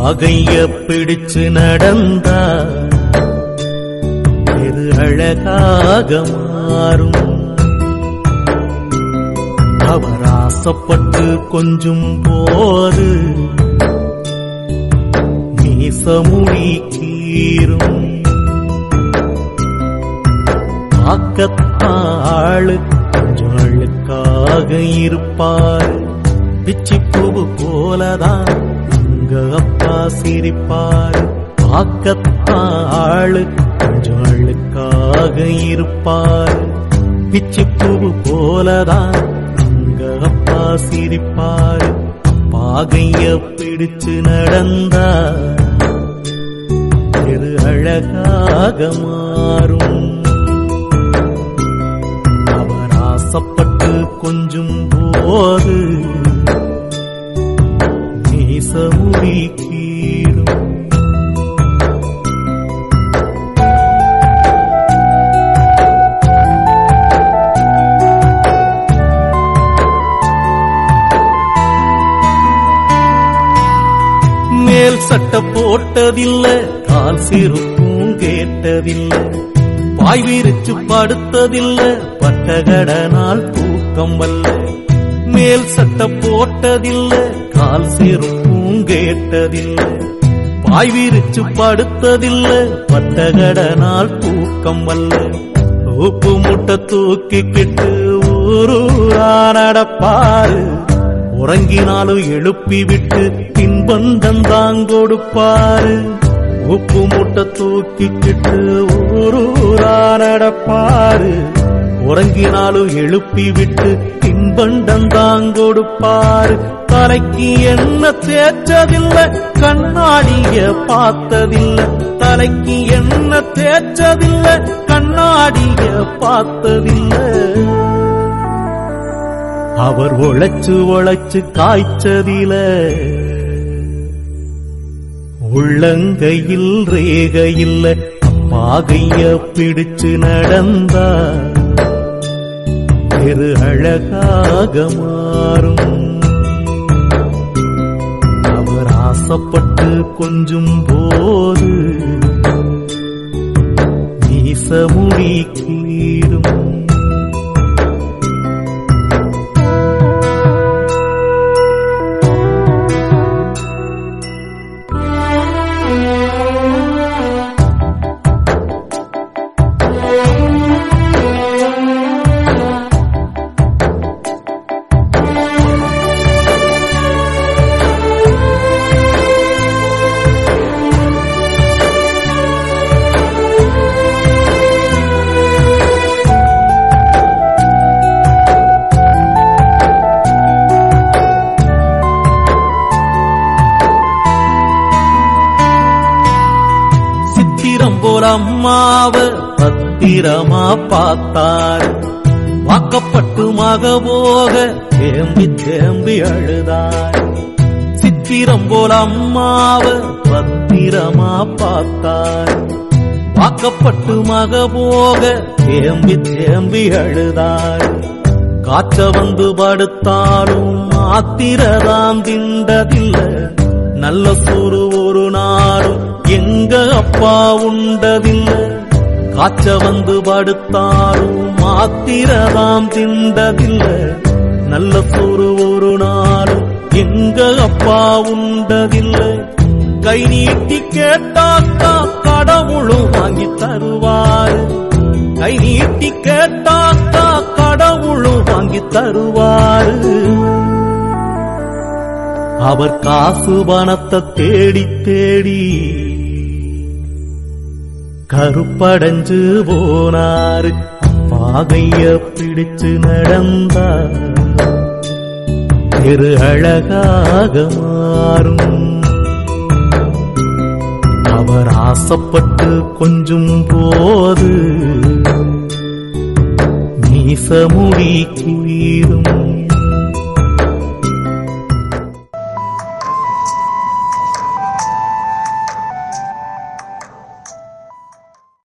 பாகைய பிடிச்சு நடந்தா எது அழகாக மாறும் அவர் ஆசைப்பட்டு கொஞ்சும் போது மீசமுடி கீரும் ஆக்கத்தாளு கொஞ்சம் அழுக்காக இருப்பார் பிச்சி பூவு போலதான் உங்க அப்பா சிரிப்பார் ஆக்கத்தாளு கொஞ்சம் அழுக்காக இருப்பார் பிச்சி பூவு போலதான் உங்க அப்பா சிரிப்பார் பாகைய பிடிச்சு நடந்தா இது அழகாக மாறும் அவர் ஆசைப்பட்டு கொஞ்சும் போது மீசமுடி கீடும் மேல் சட்டை போட்டதில்ல கால் சிறுப்பும் கேட்டதில்ல பாய் விரிச்சு படுத்ததில்ல பட்டகடனால் தூக்கம் வல்ல மேல் சட்டை போட்டதில்ல கால் சிறுப்பும் கேட்டதில்ல பாய் விரிச்சு படுத்ததில்ல பட்டகடனால் தூக்கம் வல்ல உப்பு முட்டை தூக்கிக்கிட்டு ஊரூரா நடப்பாரு உறங்கினாலும் எழுப்பி விட்டு பின்பந்தம் தான் கொடுப்பாரு உப்பு மூட்டை தூக்கிக்கிட்டு ஊரூரா நடப்பாரு உறங்கினாலும் எழுப்பி விட்டு பின்பண்டம் தான் கொடுப்பாரு தலைக்கு என்ன தேய்ச்சதில்ல கண்ணாடிய பார்த்ததில்ல தலைக்கு என்ன தேய்ச்சதில்ல கண்ணாடிய பார்த்ததில்ல அவர் உழைச்சு உழைச்சு காய்ச்சதில உள்ளங்கையில் ரேகையில் பாகைய பிடிச்சு நடந்தா பெரு அழகாக மாறும் அவர் ஆசைப்பட்டு கொஞ்சும் போது மீசமுடி கீடும் சித்திரம் போல அம்மாவ பத்திரமா பார்த்தார் வாக்கப்பட்டு மக போக தேம்பி தேம்பி அழுதார் சித்திரம் போல அம்மாவ பத்திரமா பார்த்தார் வாக்கப்பட்டு மக போக தேம்பி தேம்பி அழுதார் காய்ச்ச வந்து படுத்தாலும் ஆத்திரதாம் திண்டதில்லை நல்ல சோறு ஒரு நாளும் எங்க அப்பா உண்டதில்லை காய்ச்ச வந்து படுத்தாலும் மாத்திரதாம் திண்டதில்லை நல்ல சோறு ஒரு நாளும் எங்க அப்பா உண்டதில்லை கை நீட்டி கேட்டாக்கா கடவுளும் வாங்கி தருவாரு கை நீட்டி கேட்டாக்கா கடவுளும் வாங்கி தருவாரு அவர் காசு பணத்தை தேடி தேடி கருப்படைஞ்சு போனாரு பாகைய பிடிச்சு நடந்தார் திரு அழகாக மாறும் அவர் ஆசைப்பட்டு கொஞ்சும் போது மீசமுடி கீழும்